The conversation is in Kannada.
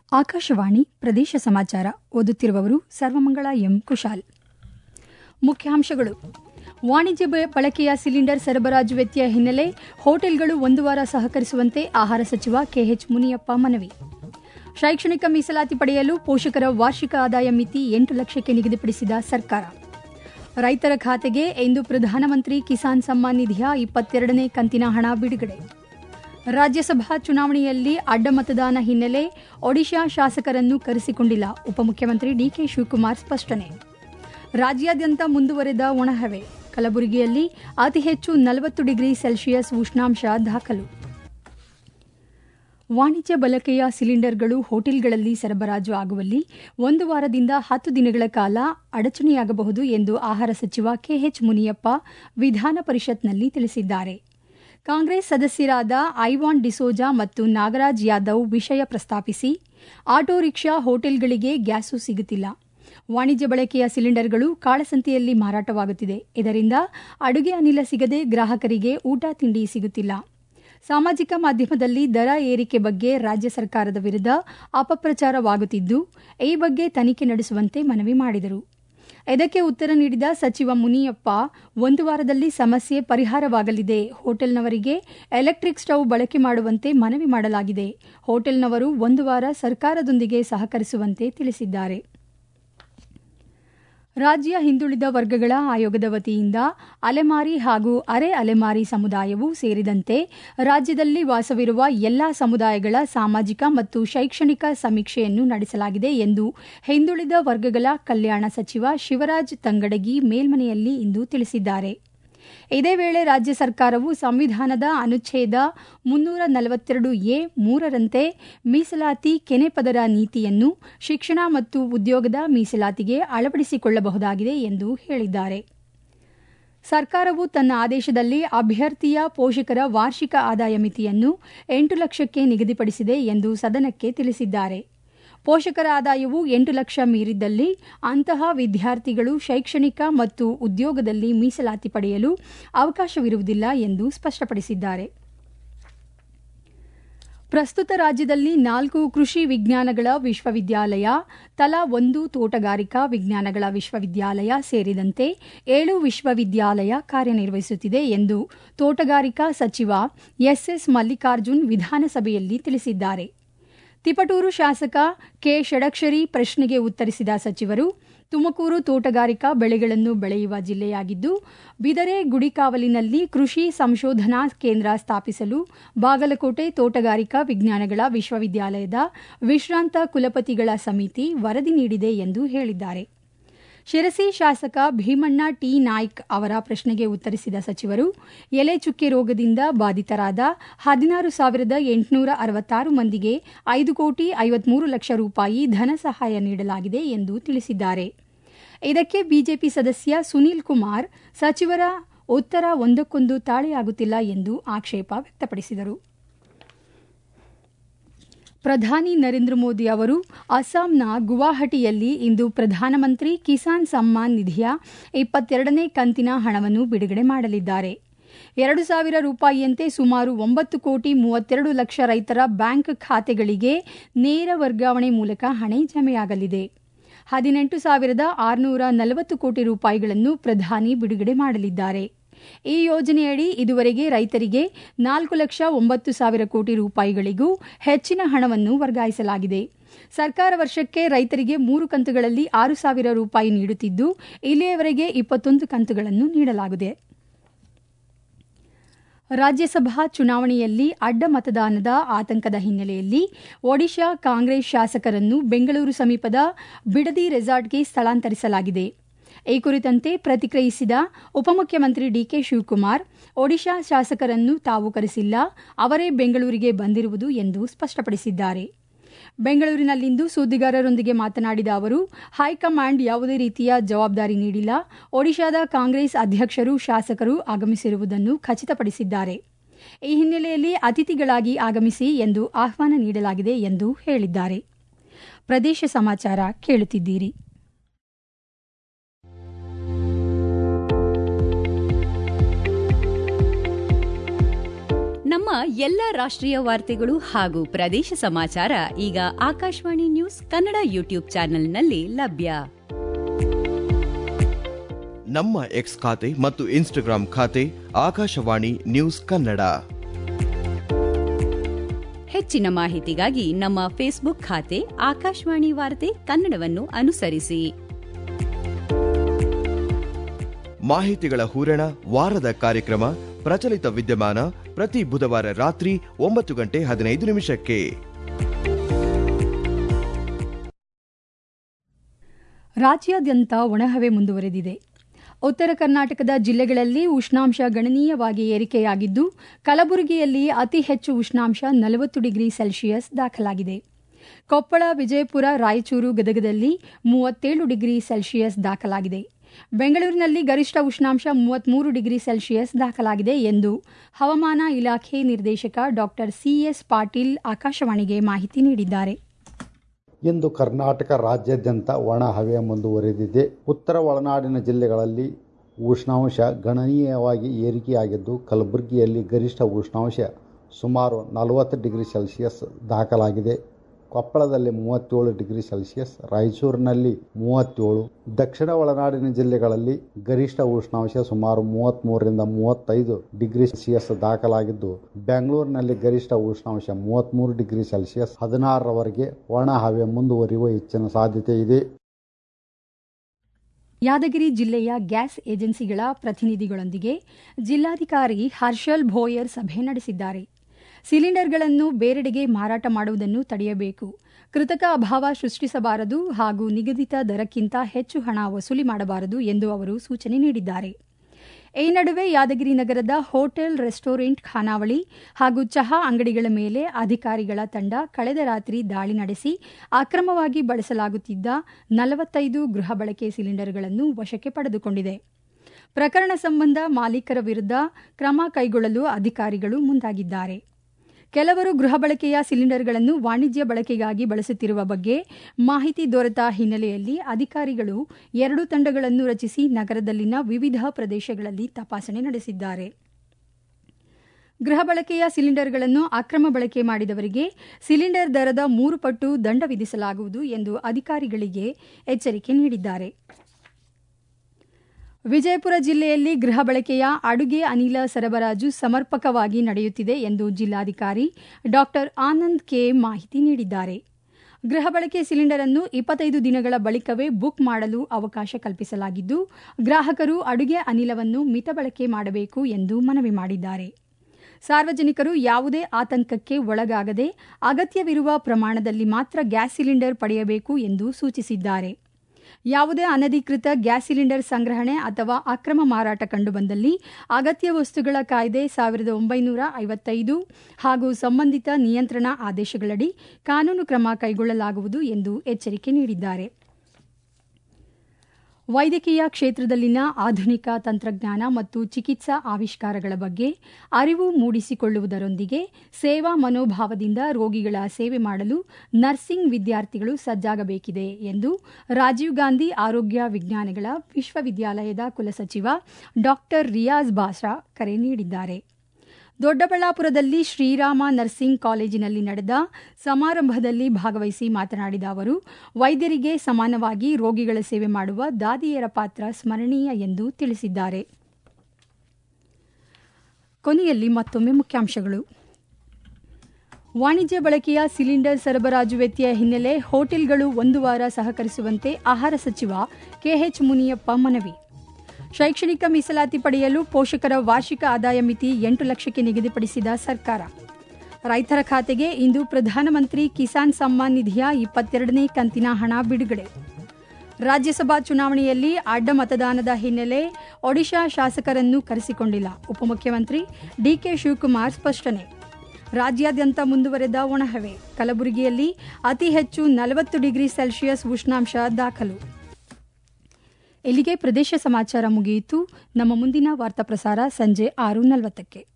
ಆಕಾಶವಾಣಿ ಪ್ರದೇಶ ಸಮಾಚಾರ ಓದುತ್ತಿರುವವರು ಸರ್ವಮಂಗಳ ಎಂ ಕುಶಾಲ್ ಮುಖ್ಯಾಂಶಗಳು ವಾಣಿಜ್ಯ ಬ- ಬಳಕೆಯ ಸಿಲಿಂಡರ್ ಸರಬರಾಜು ವ್ಯತ್ಯಯ ಹಿನ್ನೆಲೆ ಹೋಟೆಲ್ಗಳು ಒಂದು ವಾರ ಸಹಕರಿಸುವಂತೆ ಆಹಾರ ಸಚಿವ ಕೆಎಚ್ ಮುನಿಯಪ್ಪ ಮನವಿ ಶೈಕ್ಷಣಿಕ ಮೀಸಲಾತಿ ಪಡೆಯಲು ಪೋಷಕರ ವಾರ್ಷಿಕ ಆದಾಯ ಮಿತಿ ಎಂಟು ಲಕ್ಷಕ್ಕೆ ನಿಗದಿಪಡಿಸಿದ ಸರ್ಕಾರ ರೈತರ ಖಾತೆಗೆ ಇಂದು ಪ್ರಧಾನಮಂತ್ರಿ ಕಿಸಾನ್ ಸಮ್ಮಾನ್ ನಿಧಿಯ ಇಪ್ಪತ್ತೆರಡನೇ ಕಂತಿನ ಹಣ ಬಿಡುಗಡೆ ರಾಜ್ಯಸಭಾ ಚುನಾವಣೆಯಲ್ಲಿ ಅಡ್ಡ ಮತದಾನ ಹಿನ್ನೆಲೆ ಒಡಿಶಾ ಶಾಸಕರನ್ನು ಕರೆಸಿಕೊಂಡಿಲ್ಲ ಉಪಮುಖ್ಯಮಂತ್ರಿ ಡಿಕೆ ಶಿವಕುಮಾರ್ ಸ್ಪಷ್ಟನೆ ರಾಜ್ಯಾದ್ಯಂತ ಮುಂದುವರೆದ ಒಣಹವೆ ಕಲಬುರಗಿಯಲ್ಲಿ ಅತಿ ಹೆಚ್ಚು ನಲವತ್ತು ಡಿಗ್ರಿ ಸೆಲ್ಸಿಯಸ್ ಉಷ್ಣಾಂಶ ದಾಖಲು ವಾಣಿಜ್ಯ ಬಳಕೆಯ ಸಿಲಿಂಡರ್ಗಳು ಹೋಟೆಲ್ಗಳಲ್ಲಿ ಸರಬರಾಜು ಆಗುವಲ್ಲಿ ಒಂದು ವಾರದಿಂದ ಹತ್ತು ದಿನಗಳ ಕಾಲ ಅಡಚಣೆಯಾಗಬಹುದು ಎಂದು ಆಹಾರ ಸಚಿವ ಕೆಎಚ್ ಮುನಿಯಪ್ಪ ವಿಧಾನ ಪರಿಷತ್ನಲ್ಲಿ ತಿಳಿಸಿದ್ದಾರೆ ಕಾಂಗ್ರೆಸ್ ಸದಸ್ಯರಾದ ಐವಾನ್ ಡಿಸೋಜಾ ಮತ್ತು ನಾಗರಾಜ್ ಯಾದವ್ ವಿಷಯ ಪ್ರಸ್ತಾಪಿಸಿ ಆಟೋ ರಿಕ್ಷಾ ಹೋಟೆಲ್ಗಳಿಗೆ ಗ್ಯಾಸು ಸಿಗುತ್ತಿಲ್ಲ ವಾಣಿಜ್ಯ ಬಳಕೆಯ ಸಿಲಿಂಡರ್ಗಳು ಕಾಳಸಂತೆಯಲ್ಲಿ ಮಾರಾಟವಾಗುತ್ತಿದೆ ಇದರಿಂದ ಅಡುಗೆ ಅನಿಲ ಸಿಗದೆ ಗ್ರಾಹಕರಿಗೆ ಊಟ ತಿಂಡಿ ಸಿಗುತ್ತಿಲ್ಲ ಸಾಮಾಜಿಕ ಮಾಧ್ಯಮದಲ್ಲಿ ದರ ಏರಿಕೆ ಬಗ್ಗೆ ರಾಜ್ಯ ಸರ್ಕಾರದ ವಿರುದ್ಧ ಅಪಪ್ರಚಾರವಾಗುತ್ತಿದ್ದು ಈ ಬಗ್ಗೆ ತನಿಖೆ ನಡೆಸುವಂತೆ ಮನವಿ ಮಾಡಿದರು ಇದಕ್ಕೆ ಉತ್ತರ ನೀಡಿದ ಸಚಿವ ಮುನಿಯಪ್ಪ ಒಂದು ವಾರದಲ್ಲಿ ಸಮಸ್ಯೆ ಪರಿಹಾರವಾಗಲಿದೆ ಹೋಟೆಲ್ನವರಿಗೆ ಎಲೆಕ್ಟ್ರಿಕ್ ಸ್ಟವ್ ಬಳಕೆ ಮಾಡುವಂತೆ ಮನವಿ ಮಾಡಲಾಗಿದೆ ಹೋಟೆಲ್ನವರು ಒಂದು ವಾರ ಸರ್ಕಾರದೊಂದಿಗೆ ಸಹಕರಿಸುವಂತೆ ತಿಳಿಸಿದ್ದಾರೆ ರಾಜ್ಯ ಹಿಂದುಳಿದ ವರ್ಗಗಳ ಆಯೋಗದ ವತಿಯಿಂದ ಅಲೆಮಾರಿ ಹಾಗೂ ಅರೆ ಅಲೆಮಾರಿ ಸಮುದಾಯವೂ ಸೇರಿದಂತೆ ರಾಜ್ಯದಲ್ಲಿ ವಾಸವಿರುವ ಎಲ್ಲಾ ಸಮುದಾಯಗಳ ಸಾಮಾಜಿಕ ಮತ್ತು ಶೈಕ್ಷಣಿಕ ಸಮೀಕ್ಷೆಯನ್ನು ನಡೆಸಲಾಗಿದೆ ಎಂದು ಹಿಂದುಳಿದ ವರ್ಗಗಳ ಕಲ್ಯಾಣ ಸಚಿವ ಶಿವರಾಜ್ ತಂಗಡಗಿ ಮೇಲ್ಮನೆಯಲ್ಲಿ ಇಂದು ತಿಳಿಸಿದ್ದಾರೆ ಇದೇ ವೇಳೆ ರಾಜ್ಯ ಸರ್ಕಾರವು ಸಂವಿಧಾನದ ಅನುಚ್ಛೇದ ಮುನ್ನೂರ ನಲವತ್ತೆರಡು ಎ ಮೂರರಂತೆ ಮೀಸಲಾತಿ ಕೆನೆಪದರ ನೀತಿಯನ್ನು ಶಿಕ್ಷಣ ಮತ್ತು ಉದ್ಯೋಗದ ಮೀಸಲಾತಿಗೆ ಅಳವಡಿಸಿಕೊಳ್ಳಬಹುದಾಗಿದೆ ಎಂದು ಹೇಳಿದ್ದಾರೆ ಸರ್ಕಾರವು ತನ್ನ ಆದೇಶದಲ್ಲಿ ಅಭ್ಯರ್ಥಿಯ ಪೋಷಕರ ವಾರ್ಷಿಕ ಆದಾಯ ಮಿತಿಯನ್ನು ಎಂಟು ಲಕ್ಷಕ್ಕೆ ನಿಗದಿಪಡಿಸಿದೆ ಎಂದು ಸದನಕ್ಕೆ ತಿಳಿಸಿದ್ದಾರೆ ಪೋಷಕರ ಆದಾಯವು ಎಂಟು ಲಕ್ಷ ಮೀರಿದ್ದಲ್ಲಿ ಅಂತಹ ವಿದ್ಯಾರ್ಥಿಗಳು ಶೈಕ್ಷಣಿಕ ಮತ್ತು ಉದ್ಯೋಗದಲ್ಲಿ ಮೀಸಲಾತಿ ಪಡೆಯಲು ಅವಕಾಶವಿರುವುದಿಲ್ಲ ಎಂದು ಸ್ಪಷ್ಟಪಡಿಸಿದ್ದಾರೆ ಪ್ರಸ್ತುತ ರಾಜ್ಯದಲ್ಲಿ ನಾಲ್ಕು ಕೃಷಿ ವಿಜ್ಞಾನಗಳ ವಿಶ್ವವಿದ್ಯಾಲಯ ತಲಾ ಒಂದು ತೋಟಗಾರಿಕಾ ವಿಜ್ಞಾನಗಳ ವಿಶ್ವವಿದ್ಯಾಲಯ ಸೇರಿದಂತೆ ಏಳು ವಿಶ್ವವಿದ್ಯಾಲಯ ಕಾರ್ಯನಿರ್ವಹಿಸುತ್ತಿದೆ ಎಂದು ತೋಟಗಾರಿಕಾ ಸಚಿವ ಎಸ್ಎಸ್ ಮಲ್ಲಿಕಾರ್ಜುನ್ ವಿಧಾನಸಭೆಯಲ್ಲಿ ತಿಳಿಸಿದ್ದಾರೆ ತಿಪಟೂರು ಶಾಸಕ ಕೆ ಷಡಕ್ಷರಿ ಪ್ರಶ್ನೆಗೆ ಉತ್ತರಿಸಿದ ಸಚಿವರು ತುಮಕೂರು ತೋಟಗಾರಿಕಾ ಬೆಳೆಗಳನ್ನು ಬೆಳೆಯುವ ಜಿಲ್ಲೆಯಾಗಿದ್ದು ಬಿದರೆ ಗುಡಿಕಾವಲಿನಲ್ಲಿ ಕೃಷಿ ಸಂಶೋಧನಾ ಕೇಂದ್ರ ಸ್ಥಾಪಿಸಲು ಬಾಗಲಕೋಟೆ ತೋಟಗಾರಿಕಾ ವಿಜ್ಞಾನಗಳ ವಿಶ್ವವಿದ್ಯಾಲಯದ ವಿಶ್ರಾಂತ ಕುಲಪತಿಗಳ ಸಮಿತಿ ವರದಿ ನೀಡಿದೆ ಎಂದು ಹೇಳಿದ್ದಾರೆ ಶಿರಸಿ ಶಾಸಕ ಭೀಮಣ್ಣ ಟಿ ನಾಯ್ಕ್ ಅವರ ಪ್ರಶ್ನೆಗೆ ಉತ್ತರಿಸಿದ ಸಚಿವರು ಎಲೆ ಚುಕ್ಕೆ ರೋಗದಿಂದ ಬಾಧಿತರಾದ ಹದಿನಾರು ಸಾವಿರದ ಎಂಟುನೂರ ಅರವತ್ತಾರು ಮಂದಿಗೆ ಐದು ಕೋಟಿ ಐವತ್ಮೂರು ಲಕ್ಷ ರೂಪಾಯಿ ಧನ ಸಹಾಯ ನೀಡಲಾಗಿದೆ ಎಂದು ತಿಳಿಸಿದ್ದಾರೆ ಇದಕ್ಕೆ ಬಿಜೆಪಿ ಸದಸ್ಯ ಸುನೀಲ್ ಕುಮಾರ್ ಸಚಿವರ ಉತ್ತರ ಒಂದಕ್ಕೊಂದು ತಾಳೆಯಾಗುತ್ತಿಲ್ಲ ಎಂದು ಆಕ್ಷೇಪ ವ್ಯಕ್ತಪಡಿಸಿದರು ಪ್ರಧಾನಿ ನರೇಂದ್ರ ಮೋದಿ ಅವರು ಅಸ್ಸಾಂನ ಗುವಾಹಟಿಯಲ್ಲಿ ಇಂದು ಪ್ರಧಾನಮಂತ್ರಿ ಕಿಸಾನ್ ಸಮ್ಮಾನ್ ನಿಧಿಯ ಇಪ್ಪತ್ತೆರಡನೇ ಕಂತಿನ ಹಣವನ್ನು ಬಿಡುಗಡೆ ಮಾಡಲಿದ್ದಾರೆ ಎರಡು ಸಾವಿರ ರೂಪಾಯಿಯಂತೆ ಸುಮಾರು ಒಂಬತ್ತು ಕೋಟಿ ಮೂವತ್ತೆರಡು ಲಕ್ಷ ರೈತರ ಬ್ಯಾಂಕ್ ಖಾತೆಗಳಿಗೆ ನೇರ ವರ್ಗಾವಣೆ ಮೂಲಕ ಹಣ ಜಮೆಯಾಗಲಿದೆ ಹದಿನೆಂಟು ಸಾವಿರದ ಆರುನೂರ ನಲವತ್ತು ಕೋಟಿ ರೂಪಾಯಿಗಳನ್ನು ಪ್ರಧಾನಿ ಬಿಡುಗಡೆ ಮಾಡಲಿದ್ದಾರೆ ಈ ಯೋಜನೆಯಡಿ ಇದುವರೆಗೆ ರೈತರಿಗೆ ನಾಲ್ಕು ಲಕ್ಷ ಒಂಬತ್ತು ಸಾವಿರ ಕೋಟಿ ರೂಪಾಯಿಗಳಿಗೂ ಹೆಚ್ಚಿನ ಹಣವನ್ನು ವರ್ಗಾಯಿಸಲಾಗಿದೆ ಸರ್ಕಾರ ವರ್ಷಕ್ಕೆ ರೈತರಿಗೆ ಮೂರು ಕಂತುಗಳಲ್ಲಿ ಆರು ಸಾವಿರ ರೂಪಾಯಿ ನೀಡುತ್ತಿದ್ದು ಇಲ್ಲಿಯವರೆಗೆ ಇಪ್ಪತ್ತೊಂದು ಕಂತುಗಳನ್ನು ನೀಡಲಾಗಿದೆ ರಾಜ್ಯಸಭಾ ಚುನಾವಣೆಯಲ್ಲಿ ಅಡ್ಡ ಮತದಾನದ ಆತಂಕದ ಹಿನ್ನೆಲೆಯಲ್ಲಿ ಒಡಿಶಾ ಕಾಂಗ್ರೆಸ್ ಶಾಸಕರನ್ನು ಬೆಂಗಳೂರು ಸಮೀಪದ ಬಿಡದಿ ರೆಸಾರ್ಟ್ಗೆ ಸ್ಥಳಾಂತರಿಸಲಾಗಿದೆ ಈ ಕುರಿತಂತೆ ಪ್ರತಿಕ್ರಿಯಿಸಿದ ಉಪಮುಖ್ಯಮಂತ್ರಿ ಡಿಕೆ ಶಿವಕುಮಾರ್ ಒಡಿಶಾ ಶಾಸಕರನ್ನು ತಾವು ಕರೆಸಿಲ್ಲ ಅವರೇ ಬೆಂಗಳೂರಿಗೆ ಬಂದಿರುವುದು ಎಂದು ಸ್ಪಷ್ಟಪಡಿಸಿದ್ದಾರೆ ಬೆಂಗಳೂರಿನಲ್ಲಿಂದು ಸುದ್ದಿಗಾರರೊಂದಿಗೆ ಮಾತನಾಡಿದ ಅವರು ಹೈಕಮಾಂಡ್ ಯಾವುದೇ ರೀತಿಯ ಜವಾಬ್ದಾರಿ ನೀಡಿಲ್ಲ ಒಡಿಶಾದ ಕಾಂಗ್ರೆಸ್ ಅಧ್ಯಕ್ಷರು ಶಾಸಕರು ಆಗಮಿಸಿರುವುದನ್ನು ಖಚಿತಪಡಿಸಿದ್ದಾರೆ ಈ ಹಿನ್ನೆಲೆಯಲ್ಲಿ ಅತಿಥಿಗಳಾಗಿ ಆಗಮಿಸಿ ಎಂದು ಆಹ್ವಾನ ನೀಡಲಾಗಿದೆ ಎಂದು ಹೇಳಿದ್ದಾರೆ ಪ್ರದೇಶ ಸಮಾಚಾರ ಕೇಳುತ್ತಿದ್ದೀರಿ ನಮ್ಮ ಎಲ್ಲ ರಾಷ್ಟ್ರೀಯ ವಾರ್ತೆಗಳು ಹಾಗೂ ಪ್ರದೇಶ ಸಮಾಚಾರ ಈಗ ಆಕಾಶವಾಣಿ ನ್ಯೂಸ್ ಕನ್ನಡ ಯೂಟ್ಯೂಬ್ ಚಾನೆಲ್ನಲ್ಲಿ ಲಭ್ಯ ನಮ್ಮ ಎಕ್ಸ್ ಖಾತೆ ಮತ್ತು ಇನ್ಸ್ಟಾಗ್ರಾಂ ಖಾತೆ ಆಕಾಶವಾಣಿ ನ್ಯೂಸ್ ಕನ್ನಡ ಹೆಚ್ಚಿನ ಮಾಹಿತಿಗಾಗಿ ನಮ್ಮ ಫೇಸ್ಬುಕ್ ಖಾತೆ ಆಕಾಶವಾಣಿ ವಾರ್ತೆ ಕನ್ನಡವನ್ನು ಅನುಸರಿಸಿ ಮಾಹಿತಿಗಳ ಹೂರಣ ವಾರದ ಕಾರ್ಯಕ್ರಮ ಪ್ರಚಲಿತ ವಿದ್ಯಮಾನ ಪ್ರತಿ ಬುಧವಾರ ರಾತ್ರಿ ಒಂಬತ್ತು ಗಂಟೆ ಹದಿನೈದು ನಿಮಿಷಕ್ಕೆ ರಾಜ್ಯಾದ್ಯಂತ ಒಣಹವೆ ಮುಂದುವರೆದಿದೆ ಉತ್ತರ ಕರ್ನಾಟಕದ ಜಿಲ್ಲೆಗಳಲ್ಲಿ ಉಷ್ಣಾಂಶ ಗಣನೀಯವಾಗಿ ಏರಿಕೆಯಾಗಿದ್ದು ಕಲಬುರಗಿಯಲ್ಲಿ ಅತಿ ಹೆಚ್ಚು ಉಷ್ಣಾಂಶ ನಲವತ್ತು ಡಿಗ್ರಿ ಸೆಲ್ಸಿಯಸ್ ದಾಖಲಾಗಿದೆ ಕೊಪ್ಪಳ ವಿಜಯಪುರ ರಾಯಚೂರು ಗದಗದಲ್ಲಿ ಮೂವತ್ತೇಳು ಡಿಗ್ರಿ ಸೆಲ್ಸಿಯಸ್ ದಾಖಲಾಗಿದೆ ಬೆಂಗಳೂರಿನಲ್ಲಿ ಗರಿಷ್ಠ ಉಷ್ಣಾಂಶ ಮೂವತ್ಮೂರು ಡಿಗ್ರಿ ಸೆಲ್ಸಿಯಸ್ ದಾಖಲಾಗಿದೆ ಎಂದು ಹವಾಮಾನ ಇಲಾಖೆ ನಿರ್ದೇಶಕ ಡಾಕ್ಟರ್ ಸಿಎಸ್ ಪಾಟೀಲ್ ಆಕಾಶವಾಣಿಗೆ ಮಾಹಿತಿ ನೀಡಿದ್ದಾರೆ ಇಂದು ಕರ್ನಾಟಕ ರಾಜ್ಯಾದ್ಯಂತ ಒಣ ಹವೆ ಮುಂದುವರೆದಿದೆ ಉತ್ತರ ಒಳನಾಡಿನ ಜಿಲ್ಲೆಗಳಲ್ಲಿ ಉಷ್ಣಾಂಶ ಗಣನೀಯವಾಗಿ ಏರಿಕೆಯಾಗಿದ್ದು ಕಲಬುರಗಿಯಲ್ಲಿ ಗರಿಷ್ಠ ಉಷ್ಣಾಂಶ ಸುಮಾರು ನಲವತ್ತು ಡಿಗ್ರಿ ಸೆಲ್ಸಿಯಸ್ ದಾಖಲಾಗಿದೆ ಕೊಪ್ಪಳದಲ್ಲಿ ಮೂವತ್ತೇಳು ಡಿಗ್ರಿ ಸೆಲ್ಸಿಯಸ್ ರಾಯಚೂರಿನಲ್ಲಿ ಮೂವತ್ತೇಳು ದಕ್ಷಿಣ ಒಳನಾಡಿನ ಜಿಲ್ಲೆಗಳಲ್ಲಿ ಗರಿಷ್ಠ ಉಷ್ಣಾಂಶ ಸುಮಾರು ಮೂವತ್ತ್ಮೂರರಿಂದ ಮೂವತ್ತೈದು ಡಿಗ್ರಿ ಸೆಲ್ಸಿಯಸ್ ದಾಖಲಾಗಿದ್ದು ಬೆಂಗಳೂರಿನಲ್ಲಿ ಗರಿಷ್ಠ ಉಷ್ಣಾಂಶ ಮೂವತ್ತ್ಮೂರು ಡಿಗ್ರಿ ಸೆಲ್ಸಿಯಸ್ ಹದಿನಾರರವರೆಗೆ ಒಣ ಹವೆ ಮುಂದುವರಿಯುವ ಹೆಚ್ಚಿನ ಸಾಧ್ಯತೆ ಇದೆ ಯಾದಗಿರಿ ಜಿಲ್ಲೆಯ ಗ್ಯಾಸ್ ಏಜೆನ್ಸಿಗಳ ಪ್ರತಿನಿಧಿಗಳೊಂದಿಗೆ ಜಿಲ್ಲಾಧಿಕಾರಿ ಹರ್ಷಲ್ ಭೋಯರ್ ಸಭೆ ನಡೆಸಿದ್ದಾರೆ ಸಿಲಿಂಡರ್ಗಳನ್ನು ಬೇರೆಡೆಗೆ ಮಾರಾಟ ಮಾಡುವುದನ್ನು ತಡೆಯಬೇಕು ಕೃತಕ ಅಭಾವ ಸೃಷ್ಟಿಸಬಾರದು ಹಾಗೂ ನಿಗದಿತ ದರಕ್ಕಿಂತ ಹೆಚ್ಚು ಹಣ ವಸೂಲಿ ಮಾಡಬಾರದು ಎಂದು ಅವರು ಸೂಚನೆ ನೀಡಿದ್ದಾರೆ ಈ ನಡುವೆ ಯಾದಗಿರಿ ನಗರದ ಹೋಟೆಲ್ ರೆಸ್ಟೋರೆಂಟ್ ಖಾನಾವಳಿ ಹಾಗೂ ಚಹಾ ಅಂಗಡಿಗಳ ಮೇಲೆ ಅಧಿಕಾರಿಗಳ ತಂಡ ಕಳೆದ ರಾತ್ರಿ ದಾಳಿ ನಡೆಸಿ ಅಕ್ರಮವಾಗಿ ಬಳಸಲಾಗುತ್ತಿದ್ದ ನಲವತ್ತೈದು ಗೃಹ ಬಳಕೆ ಸಿಲಿಂಡರ್ಗಳನ್ನು ವಶಕ್ಕೆ ಪಡೆದುಕೊಂಡಿದೆ ಪ್ರಕರಣ ಸಂಬಂಧ ಮಾಲೀಕರ ವಿರುದ್ಧ ಕ್ರಮ ಕೈಗೊಳ್ಳಲು ಅಧಿಕಾರಿಗಳು ಮುಂದಾಗಿದ್ದಾರೆ ಕೆಲವರು ಗೃಹ ಬಳಕೆಯ ಸಿಲಿಂಡರ್ಗಳನ್ನು ವಾಣಿಜ್ಯ ಬಳಕೆಗಾಗಿ ಬಳಸುತ್ತಿರುವ ಬಗ್ಗೆ ಮಾಹಿತಿ ದೊರೆತ ಹಿನ್ನೆಲೆಯಲ್ಲಿ ಅಧಿಕಾರಿಗಳು ಎರಡು ತಂಡಗಳನ್ನು ರಚಿಸಿ ನಗರದಲ್ಲಿನ ವಿವಿಧ ಪ್ರದೇಶಗಳಲ್ಲಿ ತಪಾಸಣೆ ನಡೆಸಿದ್ದಾರೆ ಗೃಹ ಬಳಕೆಯ ಸಿಲಿಂಡರ್ಗಳನ್ನು ಅಕ್ರಮ ಬಳಕೆ ಮಾಡಿದವರಿಗೆ ಸಿಲಿಂಡರ್ ದರದ ಮೂರು ಪಟ್ಟು ದಂಡ ವಿಧಿಸಲಾಗುವುದು ಎಂದು ಅಧಿಕಾರಿಗಳಿಗೆ ಎಚ್ಚರಿಕೆ ನೀಡಿದ್ದಾರೆ ವಿಜಯಪುರ ಜಿಲ್ಲೆಯಲ್ಲಿ ಗೃಹ ಬಳಕೆಯ ಅಡುಗೆ ಅನಿಲ ಸರಬರಾಜು ಸಮರ್ಪಕವಾಗಿ ನಡೆಯುತ್ತಿದೆ ಎಂದು ಜಿಲ್ಲಾಧಿಕಾರಿ ಡಾಕ್ಟರ್ ಆನಂದ್ ಕೆ ಮಾಹಿತಿ ನೀಡಿದ್ದಾರೆ ಗೃಹ ಬಳಕೆ ಸಿಲಿಂಡರ್ ಅನ್ನು ಇಪ್ಪತ್ತೈದು ದಿನಗಳ ಬಳಿಕವೇ ಬುಕ್ ಮಾಡಲು ಅವಕಾಶ ಕಲ್ಪಿಸಲಾಗಿದ್ದು ಗ್ರಾಹಕರು ಅಡುಗೆ ಅನಿಲವನ್ನು ಮಿತ ಬಳಕೆ ಮಾಡಬೇಕು ಎಂದು ಮನವಿ ಮಾಡಿದ್ದಾರೆ ಸಾರ್ವಜನಿಕರು ಯಾವುದೇ ಆತಂಕಕ್ಕೆ ಒಳಗಾಗದೆ ಅಗತ್ಯವಿರುವ ಪ್ರಮಾಣದಲ್ಲಿ ಮಾತ್ರ ಗ್ಯಾಸ್ ಸಿಲಿಂಡರ್ ಪಡೆಯಬೇಕು ಎಂದು ಸೂಚಿಸಿದ್ದಾರೆ ಯಾವುದೇ ಅನಧಿಕೃತ ಗ್ಯಾಸ್ ಸಿಲಿಂಡರ್ ಸಂಗ್ರಹಣೆ ಅಥವಾ ಅಕ್ರಮ ಮಾರಾಟ ಕಂಡುಬಂದಲ್ಲಿ ಅಗತ್ಯ ವಸ್ತುಗಳ ಕಾಯ್ದೆ ಸಾವಿರದ ಒಂಬೈನೂರ ಐವತ್ತೈದು ಹಾಗೂ ಸಂಬಂಧಿತ ನಿಯಂತ್ರಣ ಆದೇಶಗಳಡಿ ಕಾನೂನು ಕ್ರಮ ಕೈಗೊಳ್ಳಲಾಗುವುದು ಎಂದು ಎಚ್ಚರಿಕೆ ನೀಡಿದ್ದಾರೆ ವೈದ್ಯಕೀಯ ಕ್ಷೇತ್ರದಲ್ಲಿನ ಆಧುನಿಕ ತಂತ್ರಜ್ಞಾನ ಮತ್ತು ಚಿಕಿತ್ಸಾ ಆವಿಷ್ಕಾರಗಳ ಬಗ್ಗೆ ಅರಿವು ಮೂಡಿಸಿಕೊಳ್ಳುವುದರೊಂದಿಗೆ ಸೇವಾ ಮನೋಭಾವದಿಂದ ರೋಗಿಗಳ ಸೇವೆ ಮಾಡಲು ನರ್ಸಿಂಗ್ ವಿದ್ಯಾರ್ಥಿಗಳು ಸಜ್ಜಾಗಬೇಕಿದೆ ಎಂದು ರಾಜೀವ್ ಗಾಂಧಿ ಆರೋಗ್ಯ ವಿಜ್ಞಾನಗಳ ವಿಶ್ವವಿದ್ಯಾಲಯದ ಕುಲಸಚಿವ ಡಾಕ್ಟರ್ ರಿಯಾಜ್ ಬಾಸ್ರಾ ಕರೆ ನೀಡಿದ್ದಾರೆ ದೊಡ್ಡಬಳ್ಳಾಪುರದಲ್ಲಿ ಶ್ರೀರಾಮ ನರ್ಸಿಂಗ್ ಕಾಲೇಜಿನಲ್ಲಿ ನಡೆದ ಸಮಾರಂಭದಲ್ಲಿ ಭಾಗವಹಿಸಿ ಮಾತನಾಡಿದ ಅವರು ವೈದ್ಯರಿಗೆ ಸಮಾನವಾಗಿ ರೋಗಿಗಳ ಸೇವೆ ಮಾಡುವ ದಾದಿಯರ ಪಾತ್ರ ಸ್ಮರಣೀಯ ಎಂದು ತಿಳಿಸಿದ್ದಾರೆ ಕೊನೆಯಲ್ಲಿ ಮತ್ತೊಮ್ಮೆ ಮುಖ್ಯಾಂಶಗಳು ವಾಣಿಜ್ಯ ಬಳಕೆಯ ಸಿಲಿಂಡರ್ ಸರಬರಾಜು ವ್ಯತ್ಯಯ ಹಿನ್ನೆಲೆ ಹೋಟೆಲ್ಗಳು ಒಂದು ವಾರ ಸಹಕರಿಸುವಂತೆ ಆಹಾರ ಸಚಿವ ಕೆಎಚ್ ಮುನಿಯಪ್ಪ ಮನವಿ ಶೈಕ್ಷಣಿಕ ಮೀಸಲಾತಿ ಪಡೆಯಲು ಪೋಷಕರ ವಾರ್ಷಿಕ ಆದಾಯ ಮಿತಿ ಎಂಟು ಲಕ್ಷಕ್ಕೆ ನಿಗದಿಪಡಿಸಿದ ಸರ್ಕಾರ ರೈತರ ಖಾತೆಗೆ ಇಂದು ಪ್ರಧಾನಮಂತ್ರಿ ಕಿಸಾನ್ ಸಮ್ಮಾನ್ ನಿಧಿಯ ಇಪ್ಪತ್ತೆರಡನೇ ಕಂತಿನ ಹಣ ಬಿಡುಗಡೆ ರಾಜ್ಯಸಭಾ ಚುನಾವಣೆಯಲ್ಲಿ ಅಡ್ಡ ಮತದಾನದ ಹಿನ್ನೆಲೆ ಒಡಿಶಾ ಶಾಸಕರನ್ನು ಕರೆಸಿಕೊಂಡಿಲ್ಲ ಉಪಮುಖ್ಯಮಂತ್ರಿ ಡಿಕೆ ಶಿವಕುಮಾರ್ ಸ್ಪಷ್ಟನೆ ರಾಜ್ಯಾದ್ಯಂತ ಮುಂದುವರೆದ ಒಣಹವೆ ಕಲಬುರಗಿಯಲ್ಲಿ ಅತಿ ಹೆಚ್ಚು ನಲವತ್ತು ಡಿಗ್ರಿ ಸೆಲ್ಸಿಯಸ್ ಉಷ್ಣಾಂಶ ದಾಖಲು ಇಲ್ಲಿಗೆ ಪ್ರದೇಶ ಸಮಾಚಾರ ಮುಗಿಯಿತು ನಮ್ಮ ಮುಂದಿನ ವಾರ್ತಾ ಪ್ರಸಾರ ಸಂಜೆ ಆರು ನಲವತ್ತಕ್ಕೆ